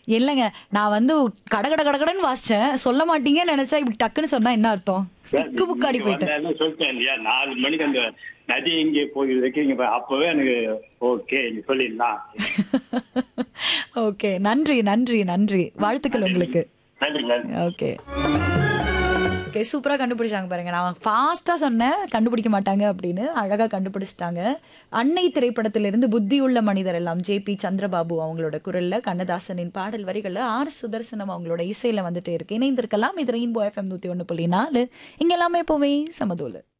இல்லைங்க நான் வந்து கட கட கடகடன்னு வாசிச்சேன் சொல்ல மாட்டீங்கன்னு நினைச்சா இப்படி டக்குன்னு சொன்னா என்ன அர்த்தம் திக்கு புக்காடி நீங்க போயிட்டேன் வந்தாலும் சொல்லிட்டேன் இல்லையா நாலு மணிக்கு அந்த நதி இங்கே போய் வைக்கிறீங்க பாரு. அப்பவே எனக்கு ஓகே நீ சொல்லிடலாம் ஓகே நன்றி நன்றி நன்றி வாழ்த்துக்கள் உங்களுக்கு நன்றி நன்றி ஓகே ஓகே சூப்பராக கண்டுபிடிச்சாங்க பாருங்க நான் ஃபாஸ்ட்டாக சொன்னேன் கண்டுபிடிக்க மாட்டாங்க அப்படின்னு அழகாக கண்டுபிடிச்சிட்டாங்க அன்னை திரைப்படத்திலிருந்து புத்தியுள்ள மனிதர் எல்லாம் ஜேபி சந்திரபாபு அவங்களோட குரல்ல கண்ணதாசனின் பாடல் வரிகளில் ஆர் சுதர்சனம் அவங்களோட இசையில வந்துட்டே இருக்கு இணைந்திருக்கலாம் இது ரெயின்போ எஃப்எம் நூற்றி ஒன்று புள்ளி நாலு இங்க எல்லாமே எப்போவுமே சமதூல